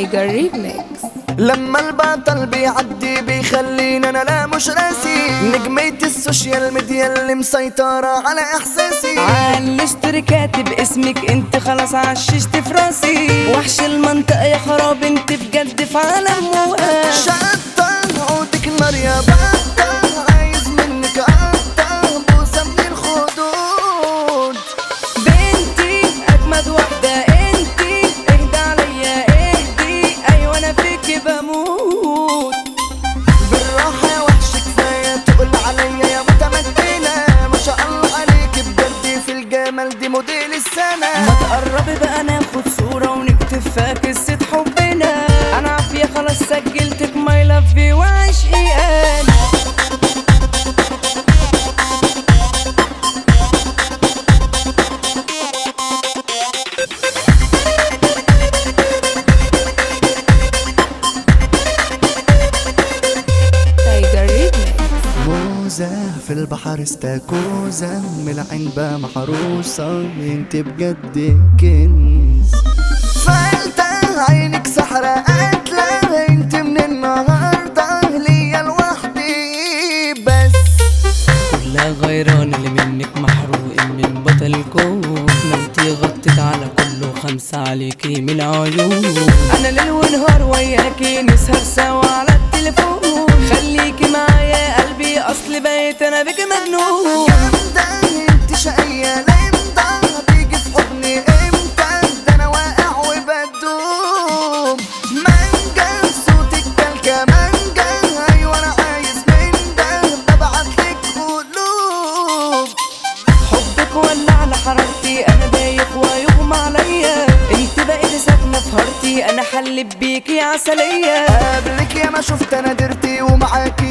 تايجر ريميكس لما البطل بيعدي بيخلينا انا لا مش راسي نجمية السوشيال ميديا اللي مسيطرة على احساسي على الاشتراكات باسمك انت خلاص عششت في راسي وحش المنطقة يا خراب انت بجد في عالم وقع شطة عودك نار يا بطة عايز منك قطة بوسة من الخدود بنتي اجمد واحدة انتي اهدى عليا اهدي ايوه انا فيكي بموت بالراحة يا وحش كفاية تقول عليا يا متمكنة ما شاء الله عليك بجد في الجمال دي موديل السنة ما تقربي بقى ناخد صورة ونكتب فيها قصة حبنا انا عافية خلاص سجلتك ماي لاف يو وعشقي انا تايجر ريميكس موزة في البحر استاكوزة من العين بقى محروسة انت بجد كنز فلتة عينك سحرة قاتلة انت من النهاردة ليا لوحدي بس كلها غيران اللي منك محروق من بطل الكون نمتي غطت على كله خمسة عليكي من عيون انا ليل ونهار وياكي نسهر سوا على التليفون خليكي معايا قلبي اصل بقيت انا بك مجنون جامدة انت شقية لامتى هتيجي في حضني امتى ده انا واقع وبدوب مانجا صوتك كالكمانجا ايوه انا عايز من ده ببعتلك قلوب حبك ولع على حرارتي انا دايخ ويغمى عليا انت بقيت ساكنه في هارتي انا حلب بيكي عسليه قبلك يا ما شفت انا درتي ومعاكي